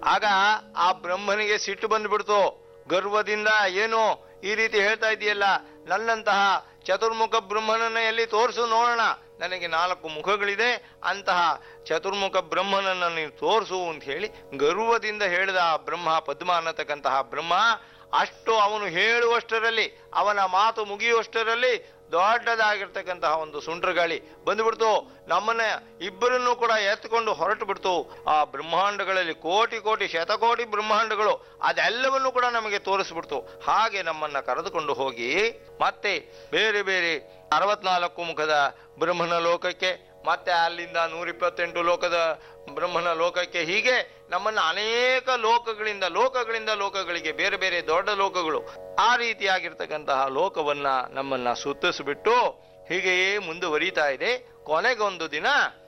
ಆಗ ಆ ಬ್ರಹ್ಮನಿಗೆ ಸಿಟ್ಟು ಬಂದ್ಬಿಡ್ತು ಗರ್ವದಿಂದ ಏನು ಈ ರೀತಿ ಹೇಳ್ತಾ ಇದೆಯಲ್ಲ ನನ್ನಂತಹ ಚತುರ್ಮುಖ ಬ್ರಹ್ಮನನ್ನ ಎಲ್ಲಿ ತೋರಿಸು ನೋಡೋಣ ನನಗೆ ನಾಲ್ಕು ಮುಖಗಳಿದೆ ಅಂತಹ ಚತುರ್ಮುಖ ಬ್ರಹ್ಮನನ್ನ ನೀನು ತೋರಿಸು ಅಂತ ಹೇಳಿ ಗರ್ವದಿಂದ ಹೇಳಿದ ಆ ಬ್ರಹ್ಮ ಪದ್ಮ ಅನ್ನತಕ್ಕಂತಹ ಬ್ರಹ್ಮ ಅಷ್ಟು ಅವನು ಹೇಳುವಷ್ಟರಲ್ಲಿ ಅವನ ಮಾತು ಮುಗಿಯುವಷ್ಟರಲ್ಲಿ ದೊಡ್ಡದಾಗಿರ್ತಕ್ಕಂತಹ ಒಂದು ಸುಂಟ್ರಗಾಳಿ ಬಂದ್ಬಿಡ್ತು ನಮ್ಮನ್ನ ಇಬ್ಬರನ್ನು ಕೂಡ ಎತ್ಕೊಂಡು ಹೊರಟು ಬಿಡ್ತು ಆ ಬ್ರಹ್ಮಾಂಡಗಳಲ್ಲಿ ಕೋಟಿ ಕೋಟಿ ಶತಕೋಟಿ ಬ್ರಹ್ಮಾಂಡಗಳು ಅದೆಲ್ಲವನ್ನು ಕೂಡ ನಮಗೆ ತೋರಿಸ್ಬಿಡ್ತು ಹಾಗೆ ನಮ್ಮನ್ನ ಕರೆದುಕೊಂಡು ಹೋಗಿ ಮತ್ತೆ ಬೇರೆ ಬೇರೆ ಅರವತ್ನಾಲ್ಕು ಮುಖದ ಬ್ರಹ್ಮನ ಲೋಕಕ್ಕೆ ಮತ್ತೆ ಅಲ್ಲಿಂದ ನೂರಿಪ್ಪತ್ತೆಂಟು ಲೋಕದ ಬ್ರಹ್ಮನ ಲೋಕಕ್ಕೆ ಹೀಗೆ ನಮ್ಮನ್ನ ಅನೇಕ ಲೋಕಗಳಿಂದ ಲೋಕಗಳಿಂದ ಲೋಕಗಳಿಗೆ ಬೇರೆ ಬೇರೆ ದೊಡ್ಡ ಲೋಕಗಳು ಆ ರೀತಿಯಾಗಿರ್ತಕ್ಕಂತಹ ಲೋಕವನ್ನ ನಮ್ಮನ್ನ ಸುತ್ತಿಸ್ಬಿಟ್ಟು ಹೀಗೆಯೇ ಮುಂದುವರಿತಾ ಇದೆ ಕೊನೆಗೊಂದು ದಿನ